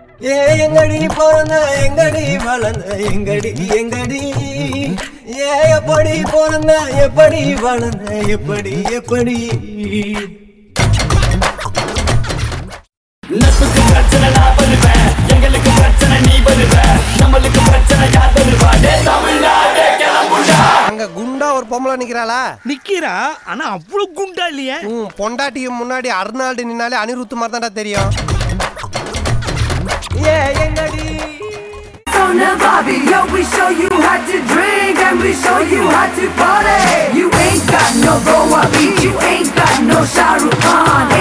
ஏ எங்கடி பிறந்த எங்கடி வளர்ந்த எங்கடி எங்கடி ஏ எப்படி பிறந்த எப்படி வளர்ந்த எப்படி எப்படி நட்புக்கு பிரச்சனை நான் வருவேன் எங்களுக்கு பிரச்சனை நீ வருவ நம்மளுக்கு பிரச்சனை யார் வருவா டே தமிழ்நாடு கிளம்புடா அங்க குண்டா ஒரு பொம்பளை நிக்கிறாளா நிக்கிறா ஆனா அவ்வளவு குண்டா இல்லையே உன் பொண்டாட்டிக்கு முன்னாடி அர்னால்டு நின்னாலே அனிருத் மாதிரி தான்டா தெரியும் ஏ எங்கடி on the Bobby, yo, we show you how to drink and we show you how to party. You ain't got no Goa beat, you ain't got no Shah Rukh Khan.